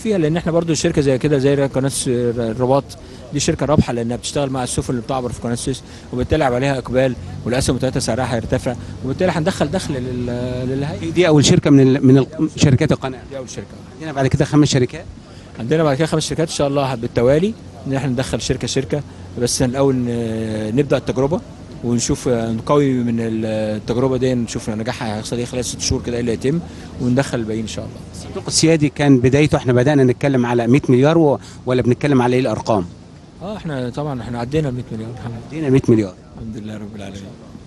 فيها لان احنا برضو شركه زي كده زي قناه الس- الرباط دي شركه رابحه لانها بتشتغل مع السفن اللي بتعبر في قناه السويس وبالتالي هيبقى عليها اقبال والاسهم بتاعتها سعرها هيرتفع وبالتالي هندخل دخل لل- للهيئه دي اول شركه من ال- من ال- شركات القناه دي اول شركه عندنا بعد كده خمس شركات عندنا بعد كده خمس شركات ان شاء الله بالتوالي ان احنا ندخل شركه شركه بس الاول ن- نبدا التجربه ونشوف نقوي من التجربه دي نشوف نجاحها هيحصل ايه خلال ست شهور كده ايه اللي يتم وندخل الباقيين ان شاء الله الصندوق السيادي كان بدايته احنا بدانا نتكلم على 100 مليار و... ولا بنتكلم على ايه الارقام اه احنا طبعا احنا عدينا ال 100 مليون الحمد لله ادينا 100 مليار الحمد لله رب العالمين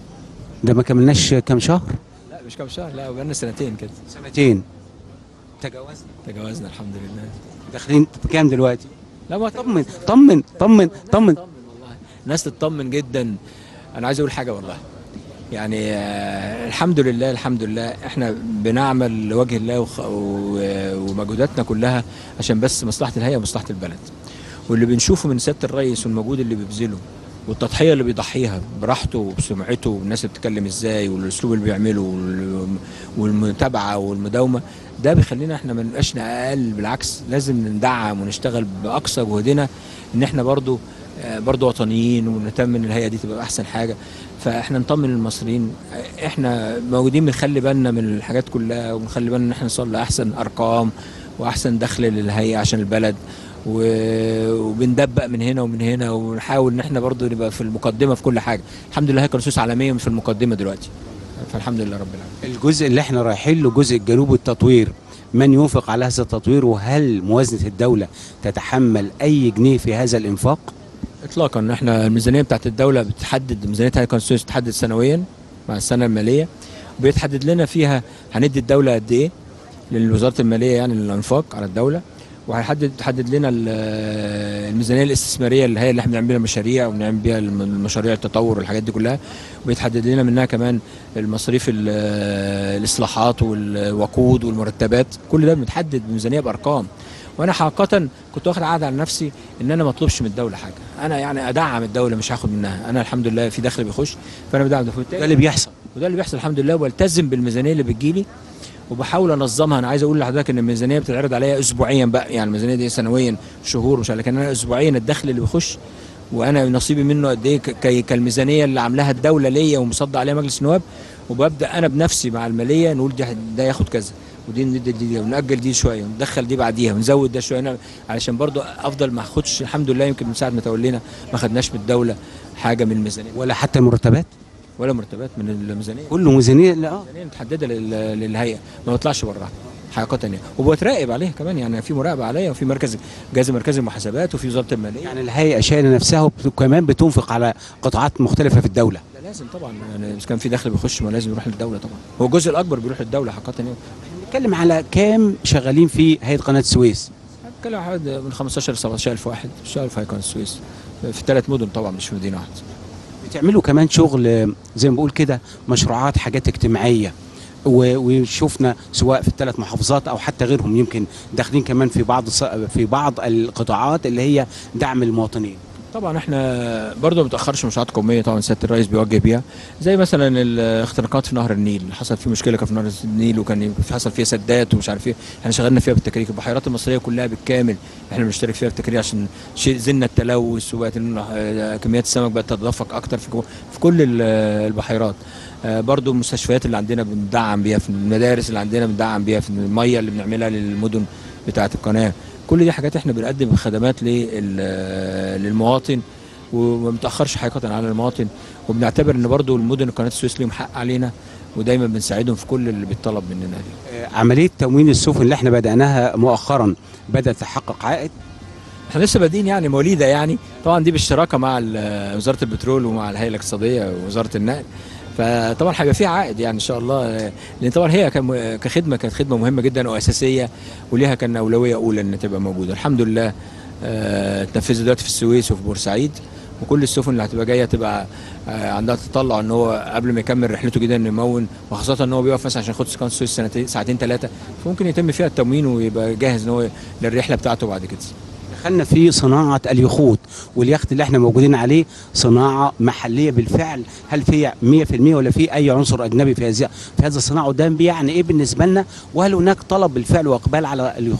ده ما كملناش كام شهر لا مش كام شهر لا بقالنا سنتين كده سنتين تجاوزنا تجاوزنا الحمد لله داخلين في كام دلوقتي لا ما طمن طمن طمن طمن والله الناس تطمن جدا انا عايز اقول حاجه والله يعني آه، الحمد لله الحمد لله احنا بنعمل لوجه الله وخ- و- ومجهوداتنا كلها عشان بس مصلحه الهيئه ومصلحه البلد واللي بنشوفه من سياده الرئيس والمجهود اللي بيبذله والتضحيه اللي بيضحيها براحته وبسمعته والناس اللي بتتكلم ازاي والاسلوب اللي بيعمله وال- والمتابعه والمداومه ده بيخلينا احنا ما نبقاش اقل بالعكس لازم ندعم ونشتغل باقصى جهدنا ان احنا برضو آه، برضو وطنيين ونهتم ان الهيئه دي تبقى احسن حاجه فاحنا نطمن المصريين آه، احنا موجودين بنخلي بالنا من الحاجات كلها وبنخلي بالنا ان احنا نوصل لاحسن ارقام واحسن دخل للهيئه عشان البلد و- وبندبق من هنا ومن هنا ونحاول ان احنا برضو نبقى في المقدمه في كل حاجه الحمد لله هيئه الرصاص عالميا في المقدمه دلوقتي فالحمد لله رب العالمين الجزء اللي احنا رايحين له جزء الجنوب التطوير من ينفق على هذا التطوير وهل موازنه الدوله تتحمل اي جنيه في هذا الانفاق اطلاقا احنا الميزانيه بتاعت الدوله بتحدد ميزانيه هيئه الرصاص بتحدد سنويا مع السنه الماليه وبيتحدد لنا فيها هندي الدوله قد ايه لوزاره الماليه يعني للانفاق على الدوله وهيحدد تحدد لنا ال- الميزانيه الاستثماريه اللي هي اللي احنا بنعمل بيها مشاريع وبنعمل بيها الم- المشاريع التطور والحاجات دي كلها وبيتحدد لنا منها كمان المصاريف ال- الاصلاحات والوقود والمرتبات كل ده بنتحدد بميزانيه بارقام وانا حقيقه كنت واخد عهد على نفسي ان انا ما اطلبش من الدوله حاجه انا يعني ادعم الدوله مش هاخد منها انا الحمد لله في دخل بيخش فانا بدعم ده ده اللي بيحصل وده اللي بيحصل الحمد لله والتزم بالميزانيه اللي بتجيلي وبحاول انظمها انا عايز اقول لحضرتك ان الميزانيه بتتعرض عليا اسبوعيا بقى يعني الميزانيه دي سنويا شهور مش عارف، لكن انا اسبوعيا الدخل اللي بيخش وانا نصيبي منه قد ايه ك- كي- كالميزانيه اللي عاملاها الدوله ليا ومصدق عليها مجلس النواب وببدا انا بنفسي مع الماليه نقول ده, ده ياخد كذا ودي ندي دي, دي ونأجل دي شويه وندخل دي بعديها ونزود ده شويه أنا- علشان برضو افضل ما اخدش الحمد لله يمكن من ساعه ما تولينا ما خدناش من الدوله حاجه من الميزانيه ولا حتى المرتبات ولا مرتبات من الميزانيه كله ميزانيه لا اه ميزانيه متحدده لل- للهيئه ما بطلعش براها حقيقه يعني وبتراقب عليها كمان يعني في مراقبه عليا وفي مركز جهاز مركز المحاسبات وفي وزاره الماليه يعني الهيئه شايله نفسها وكمان بتنفق على قطاعات مختلفه في الدوله ده لازم طبعا يعني اذا كان في دخل بيخش ما لازم يروح للدوله طبعا هو الجزء الاكبر بيروح للدوله حقيقه يعني نتكلم على كام شغالين في هيئه قناه السويس بتكلم حوالي من 15 ل 17000 واحد بيشتغلوا في هيكون السويس في ثلاث مدن طبعا مش في مدينه واحده بتعملوا كمان شغل زي ما بقول كده مشروعات حاجات اجتماعيه و- وشفنا سواء في الثلاث محافظات او حتى غيرهم يمكن داخلين كمان في بعض الص- في بعض القطاعات اللي هي دعم المواطنين طبعا احنا برضه ما بنتاخرش مشروعات قوميه طبعا سياده الرئيس بيوجه بيها زي مثلا الاختراقات في نهر النيل حصل في مشكله كان في نهر النيل وكان في- حصل فيها سدات ومش عارف ايه احنا شغلنا فيها بالتكريك البحيرات المصريه كلها بالكامل احنا بنشترك فيها بالتكريك عشان شيء زلنا التلوث وبقت ال- آه، كميات السمك بقت تتدفق اكتر في كو- في كل ال- البحيرات آه، برضو المستشفيات اللي عندنا بندعم بيها في المدارس اللي عندنا بندعم بيها في الميه اللي بنعملها للمدن بتاعه القناه كل دي حاجات احنا بنقدم خدمات لل- للمواطن وما بنتاخرش حقيقه على المواطن وبنعتبر ان برضو المدن قناه السويس ليهم حق علينا ودايما بنساعدهم في كل اللي بيطلب مننا دي آه، عمليه تموين السفن اللي احنا بداناها مؤخرا بدات تحقق عائد احنا لسه بادئين يعني موليده يعني طبعا دي بالشراكه مع ال- وزاره البترول ومع الهيئه الاقتصاديه ووزاره النقل فطبعا هيبقى فيها عائد يعني ان شاء الله لان طبعا هي كم- كخدمه كانت خدمه مهمه جدا واساسيه وليها كان اولويه اولى ان تبقى موجوده الحمد لله آه، اتنفذت دلوقتي في السويس وفي بورسعيد وكل السفن اللي هتبقى جايه تبقى آه، عندها تطلع ان هو قبل ما يكمل رحلته جدا انه يمون وخاصه ان هو بيقف مثلا عشان ياخد سكان السويس سنتين ساعتين ثلاثه فممكن يتم فيها التموين ويبقى جاهز ان هو للرحله بتاعته بعد كده دخلنا في صناعه اليخوت واليخت اللي احنا موجودين عليه صناعه محليه بالفعل هل في 100% ولا في اي عنصر اجنبي في هذه في هذا الصناعه وده بيعني ايه بالنسبه لنا وهل هناك طلب بالفعل واقبال على اليخوت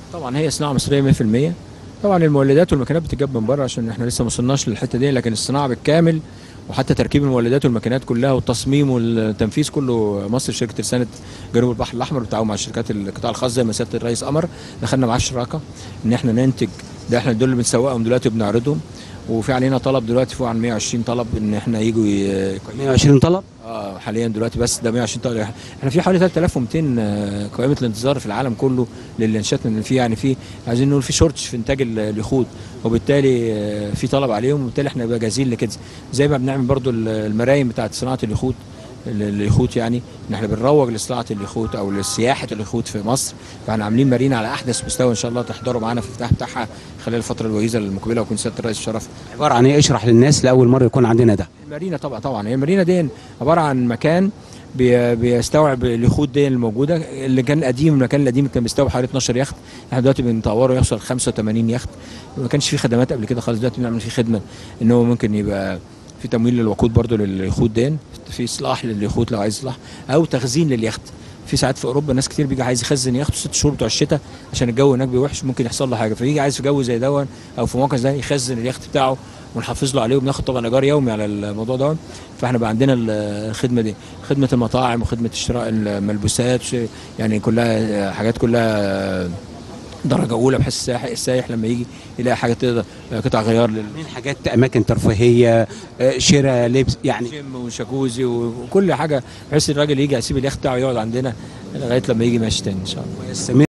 طبعا هي صناعه مصريه 100% طبعا المولدات والماكينات بتجاب من بره عشان احنا لسه ما وصلناش للحته دي لكن الصناعه بالكامل وحتى تركيب المولدات والماكينات كلها والتصميم والتنفيذ كله مصر شركه رساله جنوب البحر الاحمر بالتعاون مع شركات القطاع الخاص زي ما سياده الرئيس امر دخلنا معاه شراكه ان احنا ننتج ده احنا دول اللي بنسوقهم دلوقتي وبنعرضهم وفي علينا طلب دلوقتي فوق عن 120 طلب ان احنا يجوا ي- 120 طلب اه حاليا دلوقتي بس ده 120 طالب احنا في حوالي 3200 آه، قائمه الانتظار في العالم كله للانشات ان في يعني في عايزين نقول في شورتش في انتاج ال- اليخوت وبالتالي آه، في طلب عليهم وبالتالي احنا نبقى جاهزين لكده زي ما بنعمل برضو ال- المرايم بتاعت صناعه اليخوت ال- اليخوت يعني ان احنا بنروج لصناعه اليخوت او لسياحه اليخوت في مصر فاحنا عاملين مارينا على احدث مستوى ان شاء الله تحضروا معانا في الافتتاح بتاعها خلال الفتره الوجيزه المقبله ويكون سياده الرئيس شرف عباره عن ايه اشرح للناس لاول مره يكون عندنا ده المارينا طبعا طبعا هي المارينا دي عباره عن مكان بي- بيستوعب اليخوت دي الموجوده اللي كان قديم المكان القديم كان بيستوعب حوالي 12 يخت احنا دلوقتي بنطوره يوصل 85 يخت ما كانش فيه خدمات قبل كده خالص دلوقتي بنعمل فيه خدمه ان هو ممكن يبقى في تمويل للوقود برضو لليخوت دي في اصلاح لليخوت لو عايز اصلاح او تخزين لليخت في ساعات في اوروبا ناس كتير بيجي عايز يخزن يخته ست شهور بتوع الشتاء عشان الجو هناك بيوحش ممكن يحصل له حاجه فيجي عايز في جو زي دون او في موقع زي ده يخزن اليخت بتاعه ونحافظ له عليه وبناخد طبعا ايجار يومي على الموضوع ده فاحنا بقى عندنا الخدمه دي خدمه المطاعم وخدمه شراء الملبوسات ش- يعني كلها حاجات كلها درجه اولى بحيث السائح السائح لما يجي يلاقي حاجه تقدر قطع غيار لل من حاجات اماكن ترفيهيه آه، شراء لبس يعني جيم وشاكوزي وكل حاجه بحيث الراجل يجي يسيب اليخت بتاعه يقعد عندنا لغايه لما يجي ماشي تاني ان شاء الله يستمر